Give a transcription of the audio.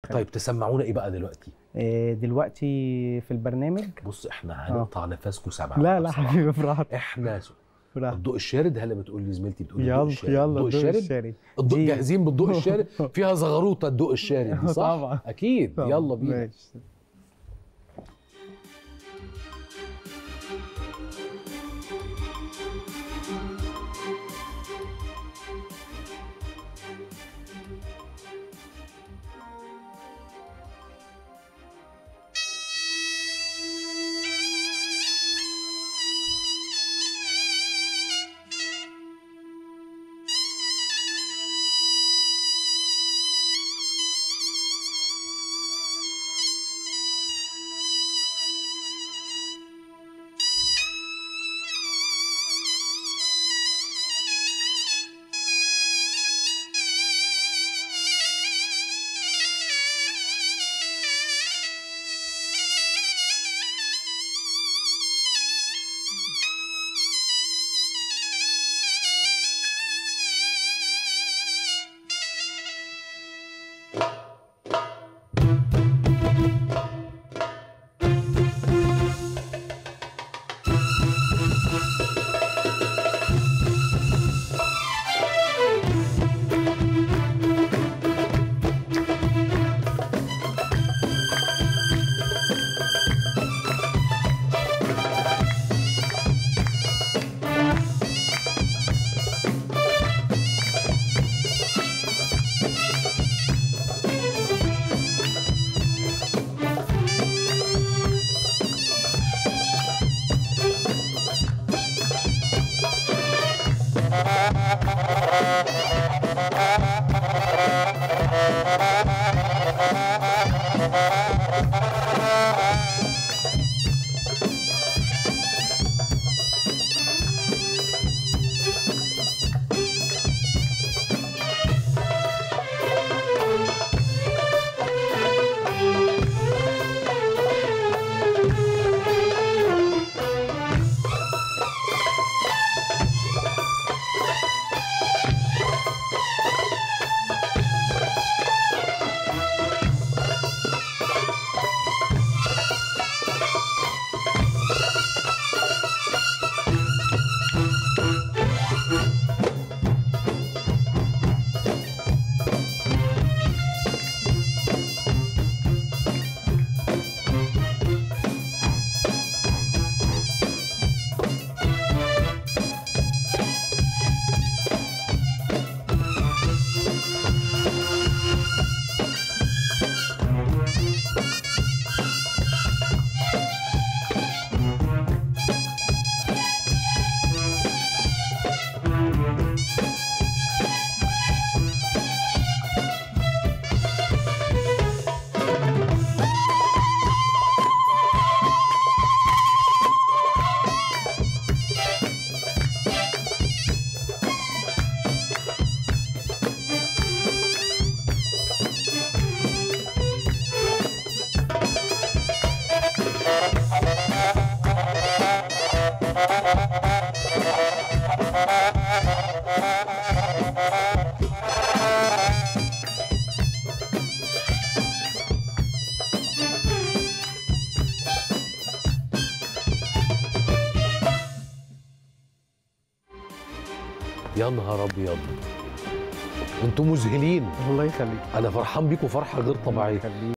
يخليك طيب تسمعونا ايه بقى دلوقتي آه، دلوقتي في البرنامج بص احنا هنقطع نفسكم سبعه لا لا بصراحة. حبيبي براحتك احنا براحتك الضوء الشارد هلا بتقول لي زميلتي بتقول لي الضوء يلا الشارد يلا الضوء الضوء الشارد الشارد الضوء دي- جاهزين بالضوء الشارد فيها زغروطه الضوء الشارد دي صح طبعا. اكيد طبعا. يلا بينا ماشي يا نهار ابيض انتوا مذهلين الله يخليك انا فرحان بيكم فرحه غير طبيعيه الله يخليك